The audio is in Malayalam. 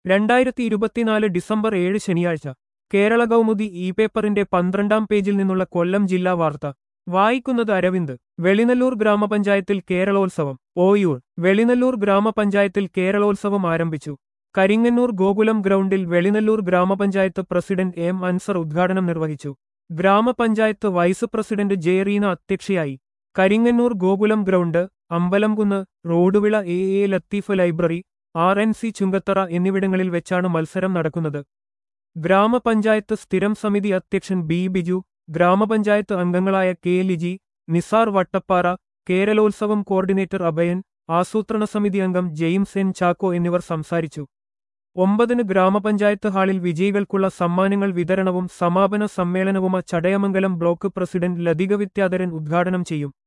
രണ്ടായിരത്തി ഇരുപത്തിനാല് ഡിസംബർ ഏഴ് ശനിയാഴ്ച കേരള കൗമുദി ഇ പേപ്പറിന്റെ പന്ത്രണ്ടാം പേജിൽ നിന്നുള്ള കൊല്ലം ജില്ലാ വാർത്ത വായിക്കുന്നത് അരവിന്ദ് വെളിനല്ലൂർ ഗ്രാമപഞ്ചായത്തിൽ കേരളോത്സവം ഓയൂർ വെളിനല്ലൂർ ഗ്രാമപഞ്ചായത്തിൽ കേരളോത്സവം ആരംഭിച്ചു കരിങ്ങന്നൂർ ഗോകുലം ഗ്രൗണ്ടിൽ വെളിനല്ലൂർ ഗ്രാമപഞ്ചായത്ത് പ്രസിഡന്റ് എം അൻസർ ഉദ്ഘാടനം നിർവഹിച്ചു ഗ്രാമപഞ്ചായത്ത് വൈസ് പ്രസിഡന്റ് ജെ റീന അധ്യക്ഷയായി Karingannoor Gokulam ground Ambalamkunnu Roduvila A A Latheef library R N C Chungathara എന്നിവിടങ്ങളിൽ വെച്ചാണ് മത്സരം നടക്കുന്നത് ഗ്രാമപഞ്ചായത്ത് സ്ഥിരം സമിതി അധ്യക്ഷൻ ബി ബിജു ഗ്രാമപഞ്ചായത്ത് അംഗങ്ങളായ കെ ലിജി നിസാർ വട്ടപ്പാറ കേരളോത്സവം കോർഡിനേറ്റർ അഭയൻ ആസൂത്രണ സമിതി അംഗം ജെയിംസ് എൻ ചാക്കോ എന്നിവർ സംസാരിച്ചു ഒമ്പതിന് ഗ്രാമപഞ്ചായത്ത് ഹാളിൽ വിജയികൾക്കുള്ള സമ്മാനങ്ങൾ വിതരണവും സമാപന സമ്മേളനവും ചടയമംഗലം ബ്ലോക്ക് പ്രസിഡന്റ് ലതിക വിദ്യാധരൻ ഉദ്ഘാടനം ചെയ്യും